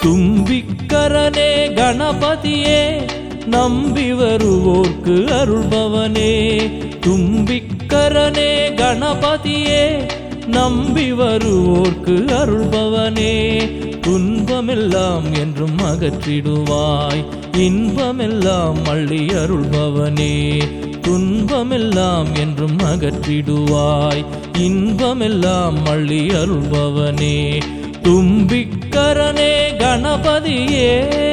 தும்பிக்கரனே கணபதியே நம்பி வருவோர்க்கு அருள்பவனே தும்பிக்கரனே கணபதியே நம்பி வருவோர்க்கு அருள்பவனே துன்பமெல்லாம் என்றும் அகற்றிடுவாய் இன்பமெல்லாம் அள்ளி அருள்பவனே துன்பமெல்லாம் என்றும் அகற்றிடுவாய் இன்பமெல்லாம் அள்ளி அருள்பவனே தும்பிக்கரனே கணபதியே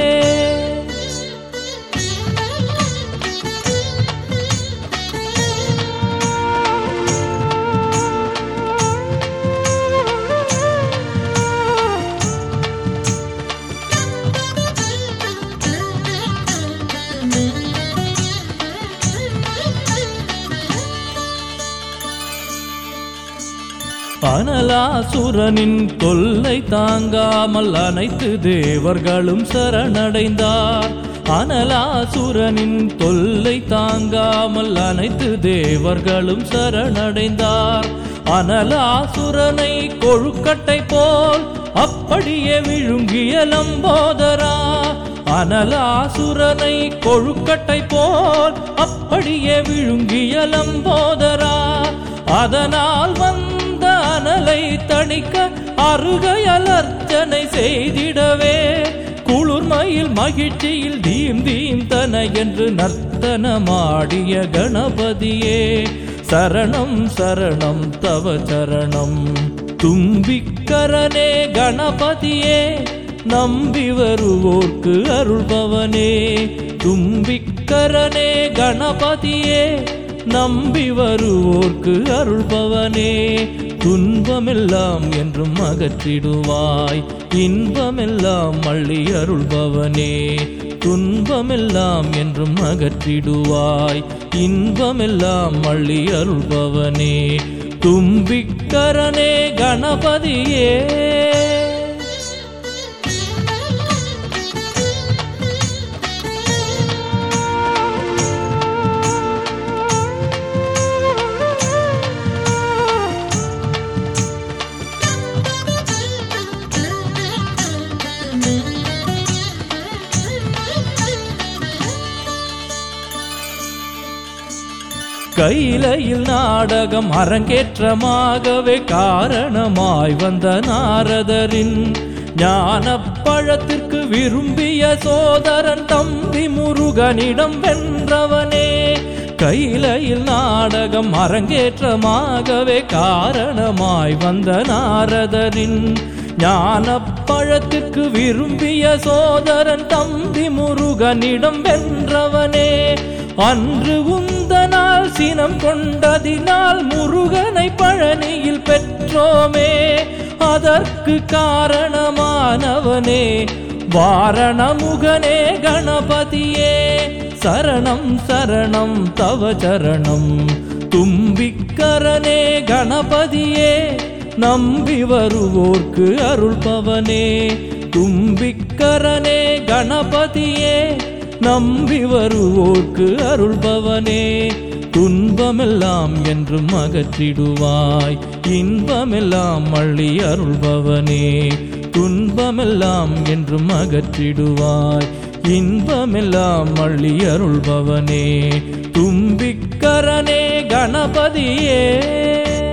அனலாசுரனின் தொல்லை தாங்காமல் அனைத்து தேவர்களும் சரணடைந்தார் அனலாசுரனின் தொல்லை தாங்காமல் அனைத்து தேவர்களும் சரணடைந்தார் அனலாசுரனை கொழுக்கட்டை போல் அப்படியே விழுங்கிய லம்போதரா அனலாசுரனை கொழுக்கட்டை போல் அப்படியே விழுங்கிய லம்போதரா அதனால் வந்த அனலை தணிக்க அருகையல் அர்ச்சனை செய்திடவே குளிர்மையில் மகிழ்ச்சியில் தீம் தீம் தன என்று நர்த்தனமாடிய கணபதியே சரணம் சரணம் தவ சரணம் தும்பிக்கரனே கணபதியே நம்பி வருவோர்க்கு அருள்பவனே தும்பிக்கரனே கணபதியே நம்பி வருவோர்க்கு அருள்பவனே துன்பமெல்லாம் என்றும் அகற்றிடுவாய் இன்பமெல்லாம் அள்ளி அருள்பவனே துன்பமெல்லாம் என்றும் அகற்றிடுவாய் இன்பமெல்லாம் அள்ளி அருள்பவனே தும்பிக்கரனே கணபதியே கையிலையில் நாடகம் அரங்கேற்றமாகவே காரணமாய் வந்த நாரதரின் ஞான பழத்திற்கு விரும்பிய சோதரன் தம்பி முருகனிடம் வென்றவனே கையிலையில் நாடகம் அரங்கேற்றமாகவே காரணமாய் வந்த நாரதரின் ஞான பழத்திற்கு விரும்பிய சோதரன் தம்பி முருகனிடம் வென்றவனே அன்று உந்தனால் சினம் கொண்டதினால் முருகனை பழனியில் பெற்றோமே அதற்கு காரணமானவனே வாரணமுகனே கணபதியே சரணம் சரணம் தவ சரணம் தும்பிக்கரனே கணபதியே நம்பி வருவோர்க்கு அருள்பவனே தும்பிக்கரனே கணபதியே நம்பி வருவோர்க்கு அருள்பவனே துன்பமெல்லாம் என்றும் அகற்றிடுவாய் இன்பமெல்லாம் அள்ளி அருள்பவனே துன்பமெல்லாம் என்றும் அகற்றிடுவாய் இன்பமெல்லாம் அள்ளி அருள்பவனே தும்பிக்கரனே கணபதியே